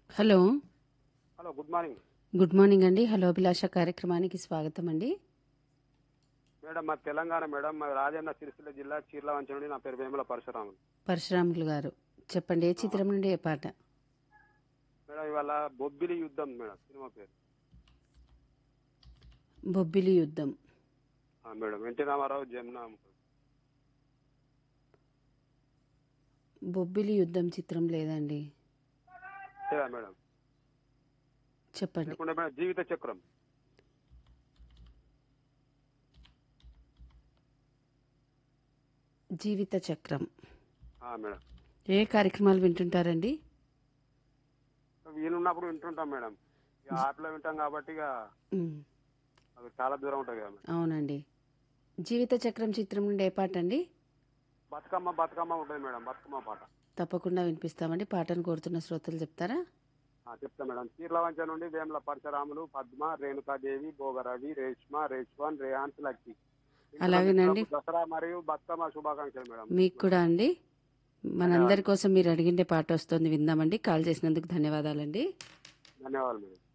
Hello hello good morning good morning అండి hello Abhilasha కార్యక్రమానికి స్వాగతం అండి మేడం మా తెలంగాణ మేడం మా రాజన్న సిరిసిల్ల జిల్లా చీర్లవంచ నుండి నా పేరు వేముల పరశురాములు పరశురాములు గారు చెప్పండి ఏ చిత్రం నుండి ఏ పాట మేడం ఇవాళ బొబ్బిలి యుద్ధం మేడం సినిమా పేరు బొబ్బిలి యుద్ధం ఆ, మేడం ఎన్టీ రామారావు జమున బొబ్బిలి యుద్ధం చిత్రం లేదండి లేదా మేడం చెప్పండి లేకుంటే మేడం జీవిత చక్రం జీవిత చక్రం ఆ, మేడం ఏ కార్యక్రమాలు వింటుంటారండి వీలున్నప్పుడు వింటుంటాం మేడం ఇక యాప్లో వింటాం కాబట్టి ఇక ఉమ్, అది చాలా దూరం ఉంటుంది కదా మేడం అవునండి జీవిత చక్రం చిత్రం నుండి ఏ పాట అండి బతుకమ్మ బతుకమ్మ ఉంటుంది మేడం బతుకమ్మ పాట తప్పకుండా వినిపిస్తామండి పాటను కోరుతున్న శ్రోతలు చెప్తారా ఆ, చెప్తా మేడం చీర్లవంచ నుండి వేముల పరశురాములు పద్మ రేణుకాదేవి భోగరవి రేష్మ రేష్వన్ రేయాన్స్ లక్కి అలాగేనండి. దసరా మరియు బతుకమ్మ శుభాకాంక్షలు మేడం మీకు కూడా అండి మనందరి కోసం మీరు అడిగిండే పాట వస్తుంది విందామండి కాల్ చేసినందుకు ధన్యవాదాలండి ధన్యవాదాలు మేడం